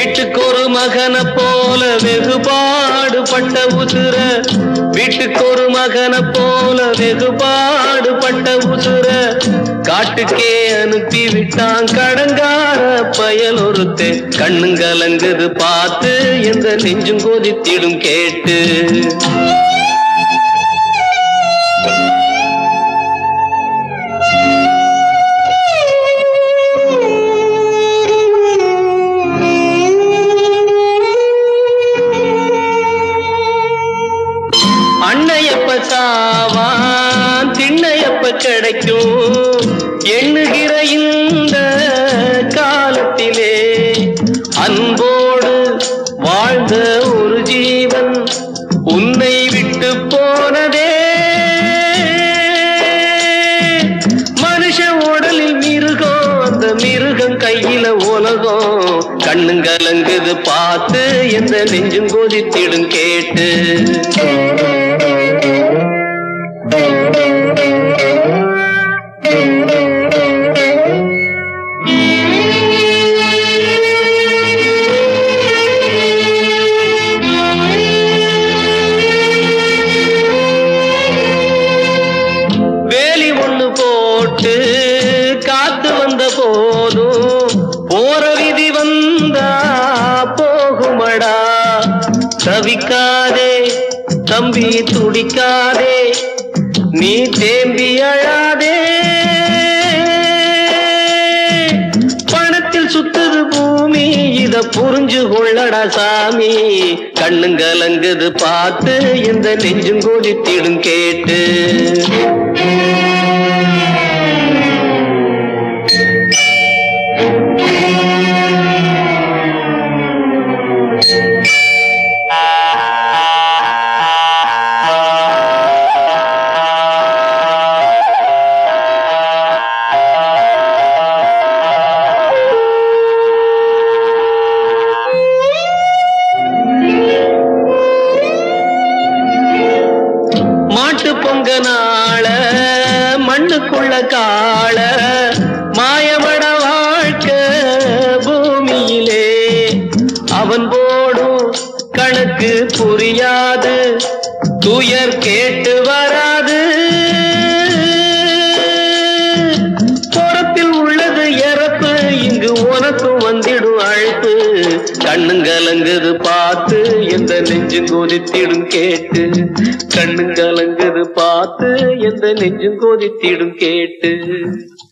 வீட்டுக்கு ஒரு மகனை போல வெகுபாடுபட்ட உசுர வீட்டுக்கு ஒரு மகனை போல வெகுபாடுபட்ட உசுர காட்டுக்கே அனுப்பி விட்டான் கடங்கார பயல் ஒருத்து கண்ணுங்கலங்குது பார்த்து எந்த நெஞ்சும் கொதித்திடும் கேட்டு அன்னையப்ப சாவான் திண்ணையப்ப கிடைக்கும் எண்ணுகிற இந்த காலத்திலே அன்போடு வாழ்ந்த ஒரு ஜீவன் உன்னை விட்டு போனதே மனுஷ உடலில் மிருகம் அந்த மிருகம் கையில உலகம் கண்ணுங்கலங்குது பார்த்து எந்த நெஞ்சும் கொதித்திடும் கேட்டு வேலி ஒண்ணு போட்டு காத்து வந்த போதும் போற விதி வந்தா போகுமடா தவிக்காதே தம்பி துடிக்காதே நீ தேம்பி அழாதே பணத்தில் சுத்துது பூமி இத புரிஞ்சு கொள்ளடா சாமி கண்ணுங்கலங்குது பார்த்து இந்த நெஞ்சும் கொதித்திடும் கேட்டு மாட்டு பொங்க நாள மண்ணுக்குள்ள காள மாயவட வாழ்க்கை பூமியிலே அவன் போடும் கணக்கு புரியாது துயர் கேட்டு வராது புறத்தில் உள்ளது இறப்பு இங்கு உனக்கும் வந்திடும் அழைப்பு கண்ணுங்கலங்குது பார்த்து எந்த நெஞ்சும் கொதித்திடும் கேட்டு கண்ணுங்கலங்குது பார்த்து எந்த நெஞ்சும் கொதித்திடும் கேட்டு